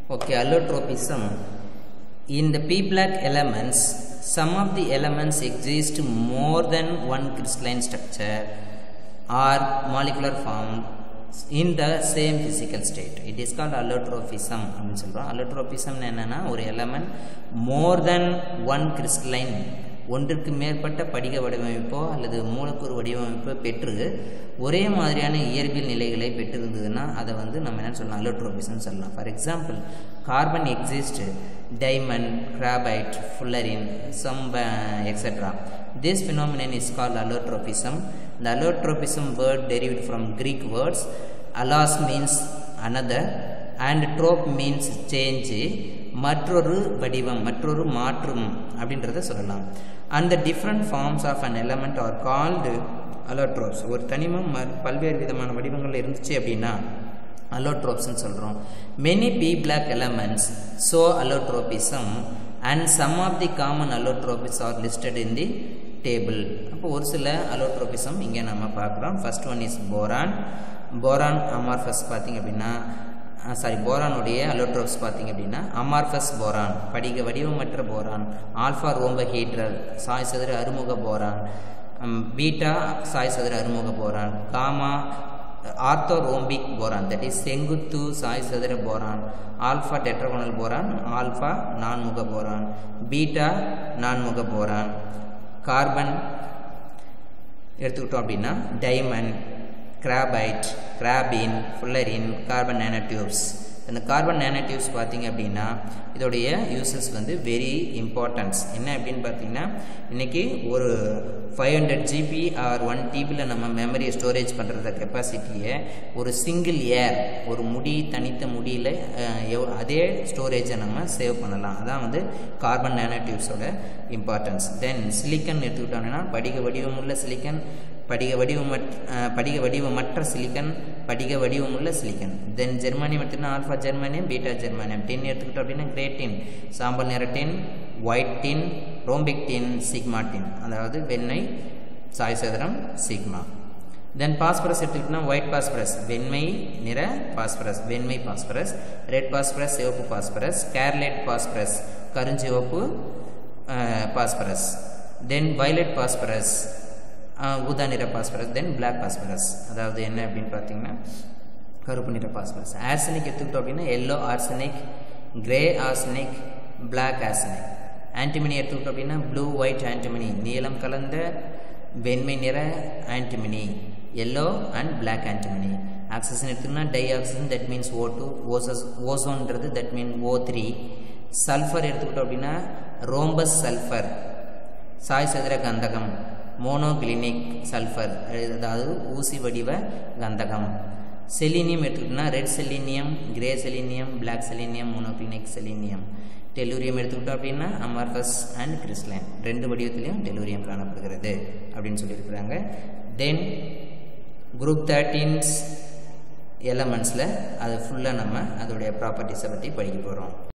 Okay, allotropism. In the P black elements, some of the elements exist more than one crystalline structure or molecular form in the same physical state. It is called allotropism அப்படின்னு சொல்கிறோம் allotropism என்னன்னா ஒரு element more than one crystalline ஒன்றுக்கு மேற்பட்ட படிக வடிவமைப்போ அல்லது மூலக்கூறு வடிவமைப்போ பெற்று ஒரே மாதிரியான இயற்பியல் நிலைகளை பெற்றிருந்ததுன்னா அதை வந்து நம்ம என்ன சொல்லலாம் அலோட்ரோபிசம் சொல்லலாம் for example carbon exist diamond graphite fullerene some etcetera this phenomenon is called allotropism the allotropism word derived from greek words allos means another and trope means change மற்றொரு வடிவம் மற்றொரு மாற்றும் அப்படின்றத சொல்லலாம் அந்த different forms of an element are called allotropes ஒரு தனிமம் பல்வேறு விதமான வடிவங்கள் இருந்துச்சு அப்படின்னா அலோட்ரோப்ஸ்னு சொல்கிறோம் many p block elements so allotropism and some of the common allotropes are listed in the table அப்போ ஒரு சில அலோட்ரோபிசம் இங்கே நம்ம பார்க்குறோம் first one is boron boron amorphous பார்த்திங்க அப்படின்னா சாரி போரானுடைய அலோட்ரோப்ஸ் பார்த்திங்க அப்படின்னா அமார்ஃபஸ் போரான் படிக வடிவமற்ற போரான் ஆல்ஃபா ரோம்பஹீட்ரல் சாய் சதுர அருமுக போரான் பீட்டா சாய் சதுர அருமுக boron gamma orthorhombic boron that is செங்குத்து சாய் சதுர boron alpha tetragonal boron alpha நான்முக போரான் பீட்டா நான்முக போரான் கார்பன் எடுத்துக்கிட்டோம் அப்படின்னா diamond graphite graphene fullerene carbon nanotubes இந்த கார்பன் நேனோடியூப்ஸ் பார்த்தீங்க அப்படின்னா இதோடைய யூசஸ் வந்து வெரி இம்பார்ட்டன்ஸ் என்ன அப்படின்னு பார்த்தீங்கன்னா இன்றைக்கி ஒரு five hundred GB or one டிபியில் நம்ம மெமரியை ஸ்டோரேஜ் பண்ணுறத கெப்பாசிட்டியை ஒரு சிங்கிள் ஏர் ஒரு முடி தனித்த முடியில் அதே ஸ்டோரேஜை நம்ம சேவ் பண்ணலாம் அதான் வந்து கார்பன் நேனோடியூப்ஸோட இம்பார்ட்டன்ஸ் தென் சிலிக்கன் எடுத்துக்கிட்டோம்னா படிக வடிவமுள்ள சிலிக்கன் படிக வடிவமற்ற படிக வடிவமற்ற சிலிக்கன் படிக வடிவமுள்ள சிலிக்கன் தென் ஜெர்மானியம் எடுத்துக்கிட்டா ஆல்ஃபா ஜெர்மானியம் பீட்டா ஜெர்மானியம் டின் எடுத்துக்கிட்டோம் அப்படின்னா கிரேட் டின் சாம்பல் நிற tin white tin rhombic tin sigma tin அதாவது வெண்ணெய் சாய் சதுரம் சிக்மா தென் பாஸ்பரஸ் எடுத்துக்கிட்டோம்னா ஒயிட் பாஸ்பரஸ் வெண்மை நிற பாஸ்பரஸ் வெண்மை பாஸ்பரஸ் ரெட் பாஸ்பரஸ் சிவப்பு பாஸ்பரஸ் கேர்லேட் பாஸ்பரஸ் கருஞ்சிவப்பு பாஸ்பரஸ் தென் வயலட் பாஸ்பரஸ் ஊதா நிற பாஸ்பரஸ் தென் பிளாக் பாஸ்பரஸ் அதாவது என்ன அப்படின்னு பார்த்தீங்கன்னா கருப்பு நிற பாஸ்பரஸ் ஆர்சனிக் எடுத்துக்கிட்டோம் அப்படின்னா yellow arsenic grey arsenic black arsenic antimony எடுத்துக்கிட்டோம் அப்படின்னா ப்ளூ ஒயிட் ஆன்டிமனி நீளம் கலந்த வெண்மை நிற antimony yellow and black antimony oxygen எடுத்துக்கிட்டோம்னா dioxygen that means O two ஓசஸ் ஓசோன்றது that mean O three sulphur எடுத்துக்கிட்டோம் அப்படின்னா ரோம்பஸ் சல்ஃபர் சாய் சதுர கந்தகம் மோனோகிளினிக் சல்ஃபர் அதாவது ஊசி வடிவ கந்தகம் செலினியம் எடுத்துக்கிட்டோம்னா red selenium grey selenium black selenium monoclinic selenium tellurium எடுத்துக்கிட்டோம் அப்படின்னா அமார்பஸ் அண்ட் கிறிஸ்லைன் ரெண்டு வடிவத்திலையும் டெலூரியம் காணப்படுகிறது அப்படின்னு சொல்லியிருக்கிறாங்க தென் குரூப் தேர்ட்டீன்ஸ் எலமெண்ட்ஸில் அது ஃபுல்லாக நம்ம அதோடைய ப்ராப்பர்ட்டிஸை பற்றி படிக்க போகிறோம்